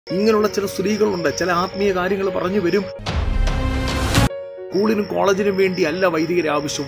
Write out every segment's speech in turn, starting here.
ഇങ്ങനെയുള്ള ചില സ്ത്രീകളുണ്ട് ചില ആത്മീയ കാര്യങ്ങൾ പറഞ്ഞു വരും സ്കൂളിനും കോളേജിനും വേണ്ടി അല്ല വൈദികരെ ആവശ്യം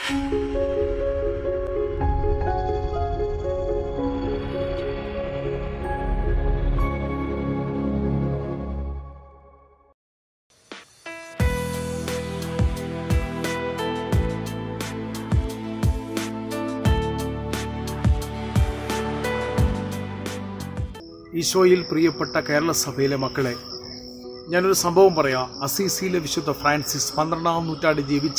ഈശോയിൽ പ്രിയപ്പെട്ട കേരള സഭയിലെ മക്കളെ ഞാനൊരു സംഭവം പറയാം അസീസിയിലെ വിശുദ്ധ ഫ്രാൻസിസ് പന്ത്രണ്ടാം നൂറ്റാണ്ടിൽ ജീവിച്ച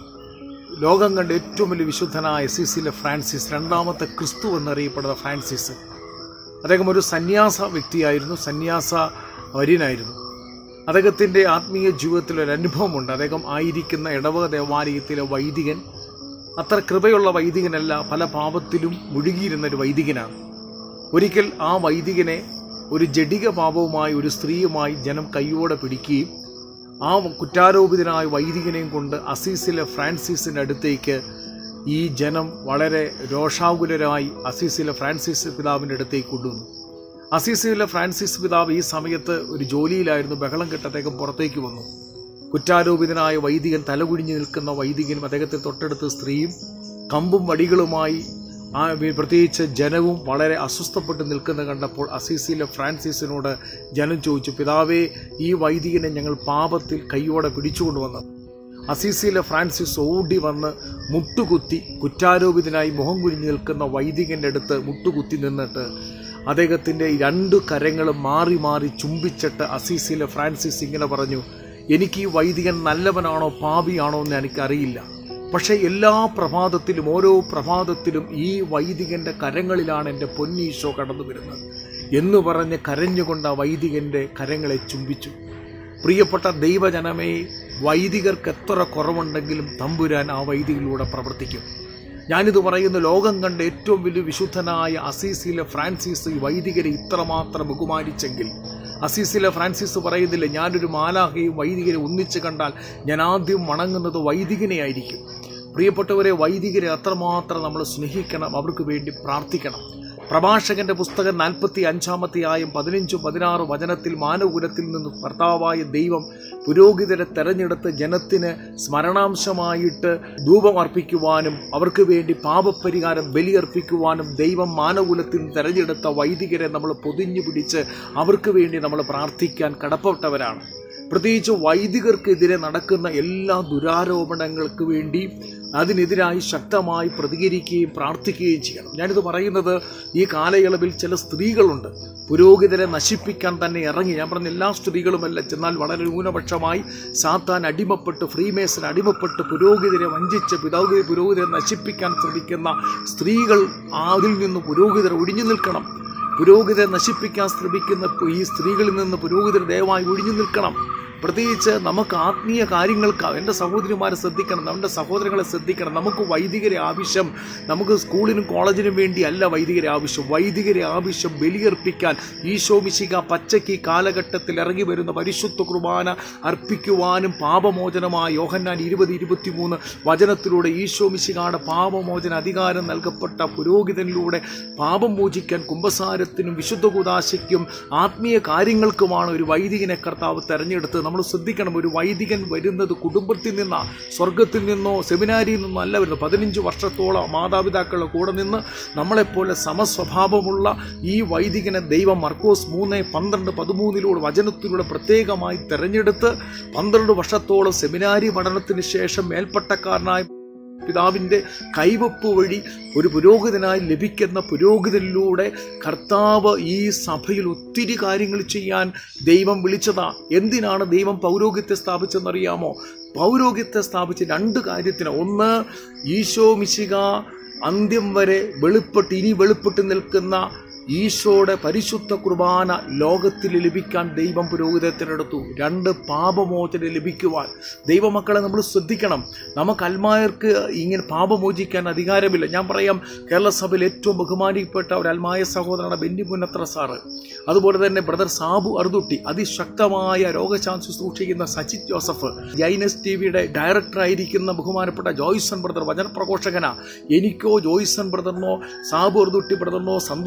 ലോകം കണ്ട ഏറ്റവും വലിയ വിശുദ്ധനായ അസീസിയിലെ ഫ്രാൻസിസ് രണ്ടാമത്തെ ക്രിസ്തു എന്നറിയപ്പെടുന്ന ഫ്രാൻസിസ് അദ്ദേഹം ഒരു സന്യാസ വ്യക്തിയായിരുന്നു സന്യാസ വര്യനായിരുന്നു അദ്ദേഹത്തിൻ്റെ ആത്മീയ ജീവിതത്തിൽ ഒരു അനുഭവമുണ്ട് അദ്ദേഹം ആയിരിക്കുന്ന ഇടവക ദേവാലയത്തിലെ വൈദികൻ അത്ര കൃപയുള്ള വൈദികനല്ല പല പാപത്തിലും മുഴുകിയിരുന്ന ഒരു വൈദികനാണ് ഒരിക്കൽ ആ വൈദികനെ ഒരു ജഡിക പാപവുമായി ഒരു സ്ത്രീയുമായി ജനം കൈയോടെ പിടിക്കുകയും ആ കുറ്റാരോപിതനായ വൈദികനെയും കൊണ്ട് അസീസിലെ ഫ്രാൻസിസിൻ്റെ അടുത്തേക്ക് ഈ ജനം വളരെ രോഷാകുലരായി അസീസിലെ ഫ്രാൻസിസ് പിതാവിൻ്റെ അടുത്തേക്ക് കൊണ്ടുവന്നു അസീസിലെ ഫ്രാൻസിസ് പിതാവ് ഈ സമയത്ത് ഒരു ജോലിയിലായിരുന്നു ബഹളം കെട്ട് അദ്ദേഹം പുറത്തേക്ക് വന്നു കുറ്റാരോപിതനായ വൈദികൻ തലകുനിഞ്ഞു നിൽക്കുന്ന വൈദികനും അദ്ദേഹത്തെ തൊട്ടടുത്ത സ്ത്രീയും കമ്പും വടികളുമായി ആ പ്രത്യേകിച്ച് ജനവും വളരെ അസ്വസ്ഥപ്പെട്ട് നിൽക്കുന്നത് കണ്ടപ്പോൾ അസീസിയിലെ ഫ്രാൻസിസിനോട് ജനം ചോദിച്ചു പിതാവേ ഈ വൈദികനെ ഞങ്ങൾ പാപത്തിൽ കൈയോടെ പിടിച്ചുകൊണ്ടുവന്നത് അസീസിയിലെ ഫ്രാൻസിസ് ഓടി വന്ന് മുട്ടുകുത്തി കുറ്റാരോപിതനായി മുഖം കുനിഞ്ഞു നിൽക്കുന്ന വൈദികന്റെ അടുത്ത് മുട്ടുകുത്തി നിന്നിട്ട് അദ്ദേഹത്തിന്റെ രണ്ട് കരങ്ങളും മാറി മാറി ചുംബിച്ചിട്ട് അസീസിയിലെ ഫ്രാൻസിസ് ഇങ്ങനെ പറഞ്ഞു എനിക്ക് ഈ വൈദികൻ നല്ലവനാണോ പാപിയാണോ എന്ന് എനിക്കറിയില്ല പക്ഷേ എല്ലാ പ്രഭാതത്തിലും ഓരോ പ്രഭാതത്തിലും ഈ വൈദികന്റെ കരങ്ങളിലാണ് എൻ്റെ പൊന്നീശോ കടന്നു വരുന്നത് എന്ന് പറഞ്ഞ് കരഞ്ഞുകൊണ്ട് ആ വൈദികന്റെ കരങ്ങളെ ചുംബിച്ചു പ്രിയപ്പെട്ട ദൈവജനമേ വൈദികർക്ക് എത്ര കുറവുണ്ടെങ്കിലും തമ്പുരാൻ ആ വൈദികളിലൂടെ പ്രവർത്തിക്കും ഞാനിത് പറയുന്ന ലോകം കണ്ട ഏറ്റവും വലിയ വിശുദ്ധനായ അസീസിലെ ഫ്രാൻസിസ് ഈ വൈദികരെ ഇത്രമാത്രം ബഹുമാനിച്ചെങ്കിൽ അസീസിലെ ഫ്രാൻസിസ് പറയുന്നില്ല ഞാനൊരു മാലാഹയും വൈദികരെ ഒന്നിച്ച് കണ്ടാൽ ഞാൻ ആദ്യം വണങ്ങുന്നത് വൈദികനെ ആയിരിക്കും പ്രിയപ്പെട്ടവരെ വൈദികരെ അത്രമാത്രം നമ്മൾ സ്നേഹിക്കണം അവർക്ക് വേണ്ടി പ്രാർത്ഥിക്കണം പ്രഭാഷകന്റെ പുസ്തകം നാൽപ്പത്തി അഞ്ചാമത്തെയായും പതിനഞ്ചും പതിനാറ് വചനത്തിൽ മാനകുലത്തിൽ നിന്ന് ഭർത്താവായ ദൈവം പുരോഹിതരെ തെരഞ്ഞെടുത്ത് ജനത്തിന് സ്മരണാംശമായിട്ട് ധൂപം അർപ്പിക്കുവാനും അവർക്ക് വേണ്ടി പാപപരിഹാരം ബലിയർപ്പിക്കുവാനും ദൈവം മാനകുലത്തിൽ നിന്ന് തെരഞ്ഞെടുത്ത വൈദികരെ നമ്മൾ പൊതിഞ്ഞു പിടിച്ച് അവർക്ക് വേണ്ടി നമ്മൾ പ്രാർത്ഥിക്കാൻ കടപ്പെട്ടവരാണ് പ്രത്യേകിച്ച് വൈദികർക്കെതിരെ നടക്കുന്ന എല്ലാ ദുരാരോപണങ്ങൾക്ക് വേണ്ടി അതിനെതിരായി ശക്തമായി പ്രതികരിക്കുകയും പ്രാർത്ഥിക്കുകയും ചെയ്യണം ഞാനിത് പറയുന്നത് ഈ കാലയളവിൽ ചില സ്ത്രീകളുണ്ട് പുരോഹിതരെ നശിപ്പിക്കാൻ തന്നെ ഇറങ്ങി ഞാൻ പറഞ്ഞ എല്ലാ സ്ത്രീകളുമല്ല ചെന്നാൽ വളരെ ന്യൂനപക്ഷമായി സാത്താൻ അടിമപ്പെട്ട് ഫ്രീമേസൻ അടിമപ്പെട്ട് പുരോഹിതരെ വഞ്ചിച്ച് പിതാവ് പുരോഹിതരെ നശിപ്പിക്കാൻ ശ്രമിക്കുന്ന സ്ത്രീകൾ അതിൽ നിന്ന് പുരോഹിതർ ഒഴിഞ്ഞു നിൽക്കണം പുരോഹിതരെ നശിപ്പിക്കാൻ ശ്രമിക്കുന്ന ഈ സ്ത്രീകളിൽ നിന്ന് പുരോഹിതർ ദയവായി ഒഴിഞ്ഞു നിൽക്കണം പ്രത്യേകിച്ച് നമുക്ക് ആത്മീയ കാര്യങ്ങൾക്ക് എൻ്റെ സഹോദരിമാരെ ശ്രദ്ധിക്കണം നമ്മുടെ സഹോദരങ്ങളെ ശ്രദ്ധിക്കണം നമുക്ക് വൈദികരെ ആവശ്യം നമുക്ക് സ്കൂളിനും കോളേജിനും വേണ്ടി അല്ല വൈദികരെ ആവശ്യം വൈദികരെ ആവശ്യം ബലിയർപ്പിക്കാൻ ഈശോ മിശിക പച്ചയ്ക്ക് കാലഘട്ടത്തിൽ ഇറങ്ങി വരുന്ന പരിശുദ്ധ കുർബാന അർപ്പിക്കുവാനും പാപമോചനമായ യോഹന്നാൻ ഇരുപത് ഇരുപത്തിമൂന്ന് വചനത്തിലൂടെ ഈശോ മിശികായുടെ പാപമോചന അധികാരം നൽകപ്പെട്ട പുരോഹിതനിലൂടെ പാപം മോചിക്കാൻ കുംഭസാരത്തിനും വിശുദ്ധ കുദാശയ്ക്കും ആത്മീയ കാര്യങ്ങൾക്കുമാണ് ഒരു വൈദികനെ കർത്താവ് തെരഞ്ഞെടുത്തത് നമ്മൾ ശ്രദ്ധിക്കണം ഒരു വൈദികൻ വരുന്നത് കുടുംബത്തിൽ നിന്നാ സ്വർഗത്തിൽ നിന്നോ സെമിനാരിയിൽ നിന്നോ അല്ല വരുന്നത് പതിനഞ്ച് വർഷത്തോളം മാതാപിതാക്കളുടെ കൂടെ നിന്ന് നമ്മളെപ്പോലെ സമസ്വഭാവമുള്ള ഈ വൈദികനെ ദൈവം മർക്കോസ് മൂന്ന് പന്ത്രണ്ട് പതിമൂന്നിലൂടെ വചനത്തിലൂടെ പ്രത്യേകമായി തെരഞ്ഞെടുത്ത് പന്ത്രണ്ട് വർഷത്തോളം സെമിനാരി പഠനത്തിന് ശേഷം മേൽപ്പട്ടക്കാരനായ പിതാവിൻ്റെ കൈവപ്പ് വഴി ഒരു പുരോഹിതനായി ലഭിക്കുന്ന പുരോഹിതനിലൂടെ കർത്താവ് ഈ സഭയിൽ ഒത്തിരി കാര്യങ്ങൾ ചെയ്യാൻ ദൈവം വിളിച്ചതാ എന്തിനാണ് ദൈവം പൗരോഹിത്യം സ്ഥാപിച്ചെന്നറിയാമോ പൗരോഹിത്യം സ്ഥാപിച്ച രണ്ട് കാര്യത്തിന് ഒന്ന് ഈശോ മിശിക അന്ത്യം വരെ വെളിപ്പെട്ട് ഇനി വെളിപ്പെട്ട് നിൽക്കുന്ന ഈശോയുടെ പരിശുദ്ധ കുർബാന ലോകത്തിൽ ലഭിക്കാൻ ദൈവം പുരോഹിതത്തിനെടുത്തു രണ്ട് പാപമോചനം ലഭിക്കുവാൻ ദൈവമക്കളെ നമ്മൾ ശ്രദ്ധിക്കണം നമുക്ക് അൽമായർക്ക് ഇങ്ങനെ പാപമോചിക്കാൻ അധികാരമില്ല ഞാൻ പറയാം കേരള സഭയിൽ ഏറ്റവും ബഹുമാനിക്കപ്പെട്ട ഒരു അൽമായ സഹോദരനാണ് ബെന്നി പുന്നത്ര സാറ് അതുപോലെ തന്നെ ബ്രദർ സാബു അറുതുട്ടി അതിശക്തമായ രോഗശാന്തി സൂക്ഷിക്കുന്ന സജിത് ജോസഫ് ജൈനസ് ടി വിയുടെ ഡയറക്ടറായിരിക്കുന്ന ബഹുമാനപ്പെട്ട ജോയ്സൺ ബ്രദർ വചനപ്രഘോഷകന എനിക്കോ ജോയ്സൺ ബ്രദറിനോ സാബു അറുതുട്ടി ബ്രദറിനോ സന്തോഷ് കരിമ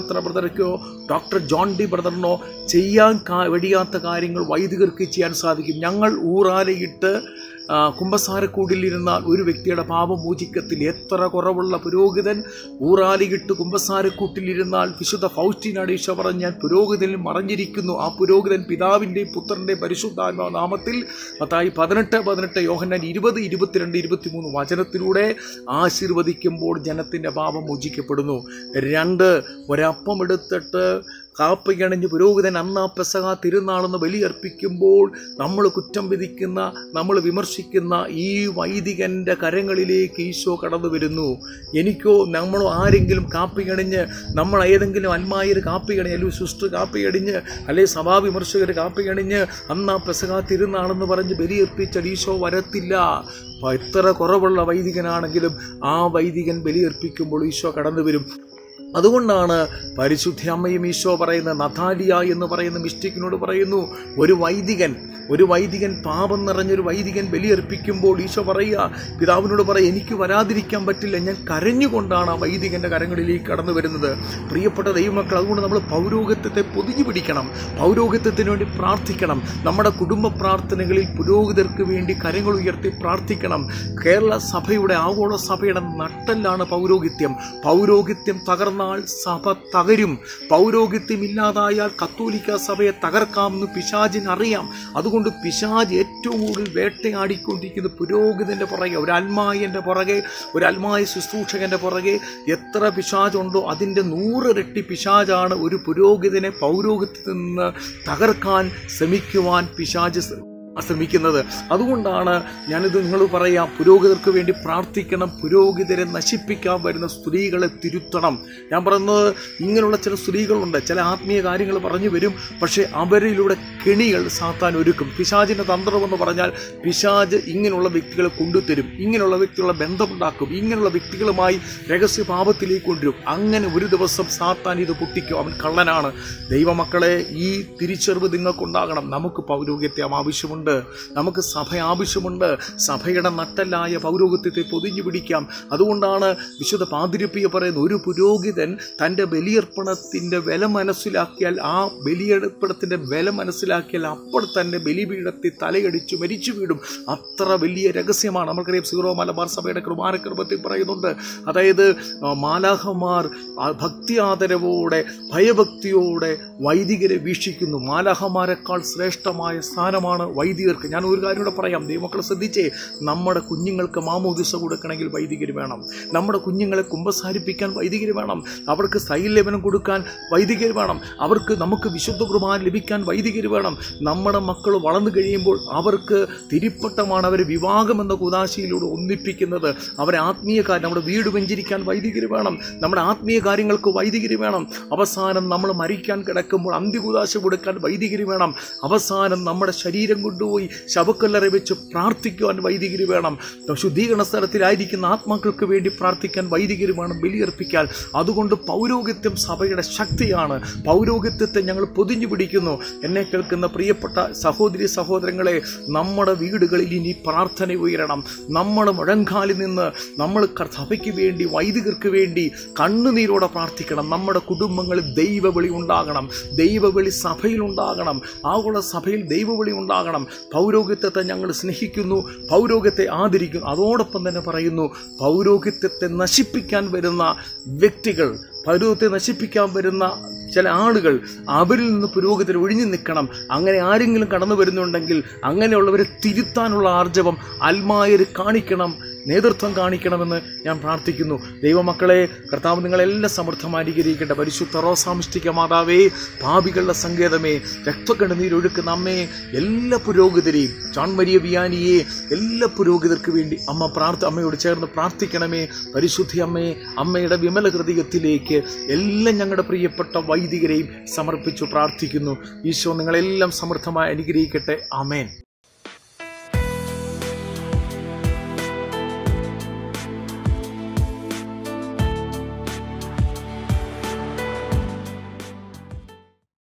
കരുണത്ര ബ്രദർക്കോ ഡോക്ടർ ജോൺ ഡി ബ്രദറിനോ ചെയ്യാൻ കാ- കഴിയാത്ത കാര്യങ്ങൾ വൈദികർക്ക് ചെയ്യാൻ സാധിക്കും ഞങ്ങൾ ഊറാലയിട്ട് ആ, കുമ്പസാരക്കൂടിലിരുന്നാൽ ഒരു വ്യക്തിയുടെ പാപം മോചിക്കത്തിൽ എത്ര കുറവുള്ള പുരോഹിതൻ ഊറാലിയിട്ട് കുമ്പസാരക്കൂട്ടിലിരുന്നാൽ വിശുദ്ധ ഫൗസ്റ്റിനാണ് ഈശോ പറഞ്ഞ് ഞാൻ പുരോഹിതനിൽ മറഞ്ഞിരിക്കുന്നു ആ പുരോഹിതൻ പിതാവിൻ്റെയും പുത്രൻ്റെയും പരിശുദ്ധാത്മാ നാമത്തിൽ മത്തായി പതിനെട്ട് പതിനെട്ട് യോഹന്നാൻ ഇരുപത് ഇരുപത്തിരണ്ട് ഇരുപത്തിമൂന്ന് വചനത്തിലൂടെ ആശീർവദിക്കുമ്പോൾ ജനത്തിൻ്റെ പാപം മോചിക്കപ്പെടുന്നു രണ്ട് ഒരപ്പം എടുത്തിട്ട് കാപ്പയണിഞ്ഞ് പുരോഹിതൻ അന്നാ പെസക തിരുനാളെന്ന് ബലിയർപ്പിക്കുമ്പോൾ നമ്മൾ കുറ്റം വിധിക്കുന്ന നമ്മൾ വിമർശിക്കുന്ന ഈ വൈദികൻ്റെ കരങ്ങളിലേക്ക് ഈശോ കടന്നു വരുന്നു എനിക്കോ നമ്മളോ ആരെങ്കിലും കാപ്പിയണിഞ്ഞ് നമ്മൾ ഏതെങ്കിലും അന്മായർ കാപ്പിയണിഞ്ഞ് അല്ലെങ്കിൽ സിസ്റ്റർ കാപ്പിയടിഞ്ഞ് അല്ലെങ്കിൽ സഭാവിമർശകർ കാപ്പിയണിഞ്ഞ് അന്നാ പെസക തിരുനാളെന്ന് പറഞ്ഞ് ബലിയർപ്പിച്ചാൽ ഈശോ വരത്തില്ല അപ്പോൾ എത്ര കുറവുള്ള വൈദികനാണെങ്കിലും ആ വൈദികൻ ബലിയർപ്പിക്കുമ്പോൾ ഈശോ കടന്നു വരും അതുകൊണ്ടാണ് പരിശുദ്ധ അമ്മയും ഈശോ പറയുന്ന നഥാലിയ എന്ന് പറയുന്ന മിസ്റ്റിക്കിനോട് പറയുന്നു ഒരു വൈദികൻ ഒരു വൈദികൻ പാപം നിറഞ്ഞൊരു വൈദികൻ ബലിയർപ്പിക്കുമ്പോൾ ഈശോ പറയുക പിതാവിനോട് പറയും എനിക്ക് വരാതിരിക്കാൻ പറ്റില്ല ഞാൻ കരഞ്ഞുകൊണ്ടാണ് ആ വൈദികന്റെ കരങ്ങളിലേക്ക് കടന്നു വരുന്നത് പ്രിയപ്പെട്ട ദൈവമക്കൾ അതുകൊണ്ട് നമ്മൾ പൗരോഹിത്യത്തെ പൊതിഞ്ഞു പിടിക്കണം പൗരോഹിത്യത്തിന് വേണ്ടി പ്രാർത്ഥിക്കണം നമ്മുടെ കുടുംബ പ്രാർത്ഥനകളിൽ പുരോഹിതർക്ക് വേണ്ടി കരങ്ങൾ ഉയർത്തി പ്രാർത്ഥിക്കണം കേരള സഭയുടെ ആഗോള സഭയുടെ നട്ടല്ലാണ് പൗരോഹിത്യം പൗരോഹിത്യം തകർന്നാൽ സഭ തകരും പൗരോഹിത്യം ഇല്ലാതായാൽ കത്തോലിക്ക സഭയെ തകർക്കാമെന്ന് പിശാചിന് അറിയാം അതുകൊണ്ട് പിശാജ് ഏറ്റവും കൂടുതൽ വേട്ടയാടിക്കൊണ്ടിരിക്കുന്ന പുരോഹിതന്റെ പുറകെ ഒരു അൽമായന്റെ പുറകെ ഒരു അൽമായ ശുശ്രൂഷകന്റെ പുറകെ എത്ര പിശാജുണ്ടോ അതിൻ്റെ നൂറിരട്ടി പിശാജാണ് ഒരു പുരോഹിതനെ പൗരോഹിത്യത്തിൽ നിന്ന് തകർക്കാൻ ശ്രമിക്കുവാൻ പിശാജ് ശ്ര- ശ്രമിക്കുന്നത് അതുകൊണ്ടാണ് ഞാനിത് നിങ്ങൾ പറയാം പുരോഹിതർക്ക് വേണ്ടി പ്രാർത്ഥിക്കണം പുരോഹിതരെ നശിപ്പിക്കാൻ വരുന്ന സ്ത്രീകളെ തിരുത്തണം ഞാൻ പറയുന്നത് ഇങ്ങനെയുള്ള ചില സ്ത്രീകളുണ്ട് ചില ആത്മീയ കാര്യങ്ങൾ പറഞ്ഞു വരും പക്ഷേ അവരിലൂടെ കെണികൾ സാത്താൻ ഒരുക്കും പിശാചിൻ്റെ തന്ത്രമെന്ന് പറഞ്ഞാൽ പിശാജ് ഇങ്ങനെയുള്ള വ്യക്തികളെ കൊണ്ടുതരും ഇങ്ങനെയുള്ള വ്യക്തികളുടെ ബന്ധമുണ്ടാക്കും ഇങ്ങനെയുള്ള വ്യക്തികളുമായി രഹസ്യ പാപത്തിലേക്ക് കൊണ്ടുവരും അങ്ങനെ ഒരു ദിവസം സാത്താൻ ഇത് പൊട്ടിക്കും അവൻ കള്ളനാണ് ദൈവമക്കളെ ഈ തിരിച്ചറിവ് നിങ്ങൾക്കുണ്ടാകണം നമുക്ക് പൗരോഹിത്യം ആവശ്യമുണ്ട് നമുക്ക് സഭ ആവശ്യമുണ്ട് സഭയുടെ നട്ടല്ലായ പൗരോഹിത്യത്തെ പൊതിഞ്ഞു പിടിക്കാം അതുകൊണ്ടാണ് വിശുദ്ധ പാതിരിപ്പിയ പറയുന്ന ഒരു പുരോഹിതൻ തൻ്റെ ബലിയർപ്പണത്തിൻ്റെ വില മനസ്സിലാക്കിയാൽ ആ ബലിയർപ്പണത്തിൻ്റെ വില മനസ്സിലാക്കിയാൽ അപ്പോൾ തന്നെ ബലിപീഠത്തിൽ തലയടിച്ച് മരിച്ചു വീടും അത്ര വലിയ രഹസ്യമാണ് നമുക്കറിയാം സീറോ മലബാർ സഭയുടെ കൃപാനക്രമത്തിൽ പറയുന്നുണ്ട് അതായത് ആ, മാലാഹമാർ ആ ഭക്തി ആദരവോടെ ഭയഭക്തിയോടെ വൈദികരെ വീക്ഷിക്കുന്നു മാലാഹമാരെക്കാൾ ശ്രേഷ്ഠമായ സ്ഥാനമാണ് വൈദികർക്ക് ഞാൻ ഒരു കാര്യം കൂടെ പറയാം ദൈവമക്കളെ ശ്രദ്ധിച്ചേ നമ്മുടെ കുഞ്ഞുങ്ങൾക്ക് മാമോദിസ കൊടുക്കണമെങ്കിൽ വൈദികർ വേണം നമ്മുടെ കുഞ്ഞുങ്ങളെ കുമ്പസാരിപ്പിക്കാൻ വൈദികർ വേണം അവർക്ക് സ്ഥൈര്യലേപനം കൊടുക്കാൻ വൈദികർ വേണം അവർക്ക് നമുക്ക് വിശുദ്ധ കുർബാന ലഭിക്കാൻ വൈദികർ വേണം നമ്മുടെ മക്കൾ വളർന്നു കഴിയുമ്പോൾ അവർക്ക് തിരിപ്പട്ടമാണ് അവർ വിവാഹം എന്ന കുതാശയിലൂടെ ഒന്നിപ്പിക്കുന്നത് അവരെ ആത്മീയ കാര്യം നമ്മുടെ വീട് വെഞ്ചരിക്കാൻ വൈദികർ വേണം നമ്മുടെ ആത്മീയ കാര്യങ്ങൾക്ക് വൈദികർ വേണം അവസാനം നമ്മൾ മരിക്കാൻ കിടക്കുമ്പോൾ അന്ത്യകുതാശ കൊടുക്കാൻ വൈദികർ വേണം അവസാനം നമ്മുടെ ശരീരം കൊണ്ടുപോയി ശവക്കല്ലറ വെച്ച് പ്രാർത്ഥിക്കുവാൻ വൈദികർ വേണം ശുദ്ധീകരണ സ്ഥലത്തിലായിരിക്കുന്ന ആത്മാക്കൾക്ക് വേണ്ടി പ്രാർത്ഥിക്കാൻ വൈദികർ വേണം ബലിയർപ്പിക്കാൻ അതുകൊണ്ട് പൗരോഹിത്യം സഭയുടെ ശക്തിയാണ് പൗരോഹിത്യത്തെ ഞങ്ങൾ പൊതിഞ്ഞു പിടിക്കുന്നു എന്നെ കേൾക്കുന്ന പ്രിയപ്പെട്ട സഹോദരി സഹോദരങ്ങളെ നമ്മുടെ വീടുകളിൽ ഇനി പ്രാർത്ഥന ഉയരണം നമ്മൾ മുഴങ്കാലിൽ നിന്ന് നമ്മൾ ക- സഭയ്ക്ക് വേണ്ടി വൈദികർക്ക് വേണ്ടി കണ്ണുനീരോടെ പ്രാർത്ഥിക്കണം നമ്മുടെ കുടുംബങ്ങളിൽ ദൈവവിളി ഉണ്ടാകണം ദൈവവിളി സഭയിൽ ഉണ്ടാകണം ആഗോള സഭയിൽ ദൈവവിളി ഉണ്ടാകണം പൗരോഹിത്യത്തെ ഞങ്ങൾ സ്നേഹിക്കുന്നു പൗരോഹിത്യത്തെ ആദരിക്കുന്നു അതോടൊപ്പം തന്നെ പറയുന്നു പൗരോഹിത്യത്തെ നശിപ്പിക്കാൻ വരുന്ന വ്യക്തികൾ പൗരോഹിത്യത്തെ നശിപ്പിക്കാൻ വരുന്ന ചില ആളുകൾ അവരിൽ നിന്ന് പുരോഹിതർ ഒഴിഞ്ഞു നിൽക്കണം അങ്ങനെ ആരെങ്കിലും കടന്നു വരുന്നുണ്ടെങ്കിൽ അങ്ങനെയുള്ളവരെ തിരുത്താനുള്ള ആർജവം അൽമായർ കാണിക്കണം നേതൃത്വം കാണിക്കണമെന്ന് ഞാൻ പ്രാർത്ഥിക്കുന്നു ദൈവമക്കളെ കർത്താവ് നിങ്ങളെല്ലാം സമൃദ്ധമായിരിക്കട്ടെ പരിശുദ്ധ റോസാമിഷ്ടിക മാതാവേ പാപികളുടെ സങ്കേതമേ രക്തക്കണ്ണുനീരൊഴുക്കുന്ന അമ്മേ എല്ലാ പുരോഹിതരെയും ചാൺമരിയ വിയാനിയെ എല്ലാ പുരോഹിതർക്ക് വേണ്ടി അമ്മ പ്രാർത്ഥ അമ്മയോട് ചേർന്ന് പ്രാർത്ഥിക്കണമേ പരിശുദ്ധി അമ്മയെ അമ്മയുടെ വിമല ഹൃദയത്തിലേക്ക് എല്ലാം ഞങ്ങളുടെ പ്രിയപ്പെട്ട വൈദികരെയും സമർപ്പിച്ചു പ്രാർത്ഥിക്കുന്നു ഈശോ നിങ്ങളെല്ലാം സമൃദ്ധമായി അനുഗ്രഹിക്കട്ടെ അമേൻ